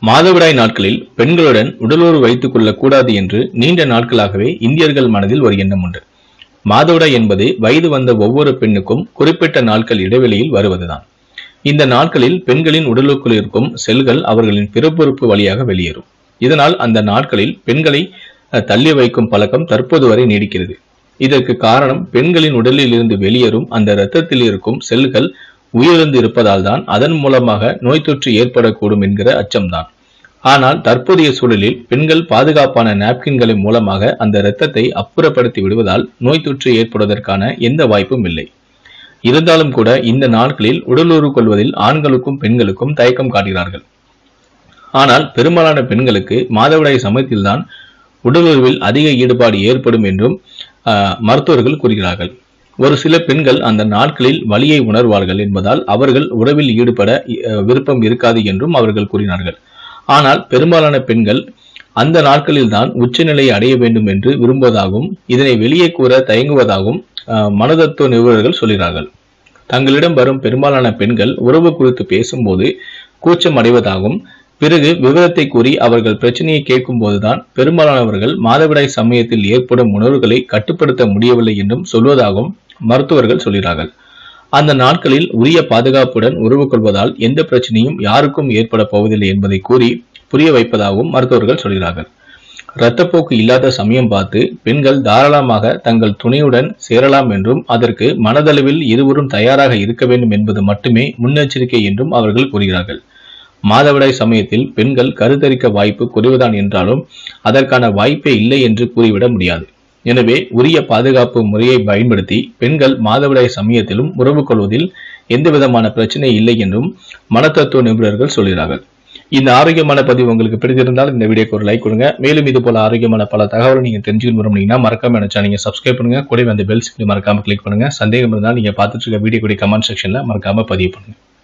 மாதவிடாய் நாட்களில் பெண்களுடன் உடலுறவு வைத்துக் கொள்ளக் கூடாது என்று நீண்ட நாட்களாகவே இந்தியர்கள் மனதில் ஒரு எண்ணம் உண்டு மாதவிடாய் என்பது வயது வந்த ஒவ்வொரு பெண்ணுக்கும் குறிப்பிட்ட நாட்கள் இடைவெளியில் வருவதுதான் இந்த நாட்களில் பெண்களின் உடலுக்குள் இருக்கும் செல்கள் அவர்களின் பிறப்புறுப்பு வழியாக வெளியேறும் இதனால் அந்த நாட்களில் பெண்களை அஹ், தள்ளி வைக்கும் பழக்கம் தற்போது வரை நீடிக்கிறது இதற்கு காரணம் பெண்களின் உடலில் இருந்து வெளியேறும் அந்த இரத்தத்தில் இருக்கும் செல்கள் உயிரிழந்து இருப்பதால் தான் அதன் மூலமாக நோய் தொற்று ஏற்படக்கூடும் என்கிற அச்சம்தான் ஆனால் தற்போதைய சூழலில் பெண்கள் பாதுகாப்பான நாப்கின்களின் மூலமாக அந்த இரத்தத்தை அப்புறப்படுத்தி விடுவதால் நோய் தொற்று ஏற்படுவதற்கான எந்த வாய்ப்பும் இல்லை இருந்தாலும் கூட இந்த நாட்களில் உடலுறவு கொள்வதில் ஆண்களுக்கும் பெண்களுக்கும் தயக்கம் காட்டுகிறார்கள் ஆனால் பெரும்பாலான பெண்களுக்கு மாதவிடாய் சமயத்தில்தான் உடலுறவில் அதிக ஈடுபாடு ஏற்படும் என்றும் ஆஹ், மருத்துவர்கள் கூறுகிறார்கள் ஒரு சில பெண்கள் அந்த நாட்களில் வலியை உணர்வார்கள் என்பதால் அவர்கள் உறவில் ஈடுபட அஹ், விருப்பம் இருக்காது என்றும் அவர்கள் கூறினார்கள் ஆனால் பெரும்பாலான பெண்கள் அந்த நாட்களில் தான் உச்சநிலையை அடைய வேண்டும் என்று விரும்புவதாகவும் இதனை வெளியே கூற தயங்குவதாகவும் ஆஹ், மனதத்துவ நிபுணர்கள் சொல்கிறார்கள் தங்களிடம் வரும் பெரும்பாலான பெண்கள் உறவு குறித்து பேசும்போது கூச்சம் அடைவதாகவும் பிறகு விவரத்தை கூறி அவர்கள் பிரச்சனையை கேட்கும் போதுதான் பெரும்பாலானவர்கள் மாதவிடாய் சமயத்தில் ஏற்படும் உணர்வுகளை கட்டுப்படுத்த முடியவில்லை என்றும் சொல்வதாகவும் மருத்துவர்கள் சொல்கிறார்கள் அந்த நாட்களில் உரிய பாதுகாப்புடன் உறவு கொள்வதால் எந்த பிரச்சனையும் யாருக்கும் ஏற்பட போவதில்லை என்பதை கூறி புரிய வைப்பதாகவும் மருத்துவர்கள் சொல்கிறார்கள் இரத்தப்போக்கு இல்லாத சமயம் பார்த்து பெண்கள் தாராளமாக தங்கள் துணையுடன் சேரலாம் என்றும் அதற்கு மனதளவில் இருவரும் தயாராக இருக்க வேண்டும் என்பது மட்டுமே முன்னெச்சரிக்கை என்றும் அவர்கள் கூறுகிறார்கள் மாதவிடாய் சமயத்தில் பெண்கள் கருத்தரிக்க வாய்ப்பு குறைவுதான் என்றாலும் அதற்கான வாய்ப்பே இல்லை என்று கூறிவிட முடியாது எனவே உரிய பாதுகாப்பு முறையை பயன்படுத்தி பெண்கள் மாதவிடாய் சமயத்திலும் உறவு கொள்வதில் எந்த விதமான பிரச்சனை இல்லை என்றும் மனத்தத்துவ நிபுணர்கள் சொல்கிறார்கள் இந்த ஆரோக்கியமான பதிவு உங்களுக்கு பிடித்திருந்தால் இந்த வீடியோக்கு ஒரு லைக் கொடுங்க மேலும் இது போல ஆரோக்கியமான பல தகவலை நீங்க தெரிஞ்சுக்கணும் விரும்புனீங்கன்னா மறக்காம நினைச்சா நீங்க சப்ஸ்கிரைப் பண்ணுங்க கூடவே அந்த பெல் சிம்லி மறக்காம கிளிக் பண்ணுங்க சந்தேகம் இருந்தால் நீங்க பார்த்துட்டு இருக்க வீடியோ கூட கமெண்ட் செக்ஷன்ல மறக்காம பதிவு பண்ணுங்க